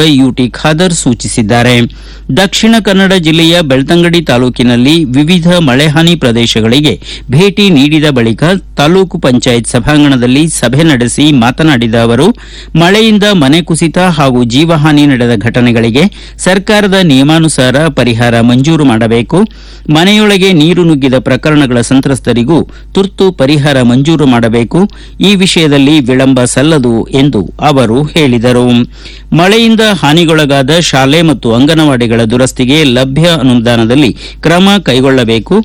UT Khader ಸೂಚಿಸಿದ್ದಾರೆ ದಕ್ಷಿಣ ಕನ್ನಡ ಜಿಲ್ಲೆಯ ಬೆಳ್ತಂಗಡಿ ತಾಲೂಕಿನಲ್ಲಿ ವಿವಿಧ ಮಳೆಹಾನಿ ಪ್ರದೇಶಗಳಿಗೆ ಭೇಟಿ ನೀಡಿದ ಬಳಿಕ ತಾಲೂಕು ಪಂಚಾಯತ್ ಸಭಾಂಗಣದಲ್ಲಿ ಸಭೆ ನಡೆಸಿ ಮಾತನಾಡಿದ ಅವರು ಮಳೆಯಿಂದ ಮನೆ ಕುಸಿತ ಹಾಗೂ ಜೀವಹಾನಿ ನಡೆದ ಘಟನೆಗಳಿಗೆ ಸರ್ಕಾರದ ನಿಯಮಾನುಸಾರ ಪರಿಹಾರ ಮಂಜೂರು ಮಾಡಬೇಕು ಮನೆಯೊಳಗೆ ನೀರು ನುಗ್ಗಿದ ಪ್ರಕರಣಗಳ ಸಂತ್ರಸ್ತರಿಗೂ ತುರ್ತು ಪರಿಹಾರ ಮಂಜೂರು ಮಾಡಬೇಕು ಈ ವಿಷಯದಲ್ಲಿ ವಿಳಂಬ ಸಲ್ಲದು ಎಂದು ಅವರು ಹೇಳಿದರು ಮಳೆಯಿಂದ ಹಾನಿಗೊಳಗಾದ ಶಾಲೆ ಮತ್ತು ಅಂಗನವಾಡಿಗಳ ದುರಸ್ತಿಗೆ ಲಭ್ಯ ಅನುದಾನದಲ್ಲಿ ಕ್ರಮ ಕೈಗೊಳ್ಳಬೇಕು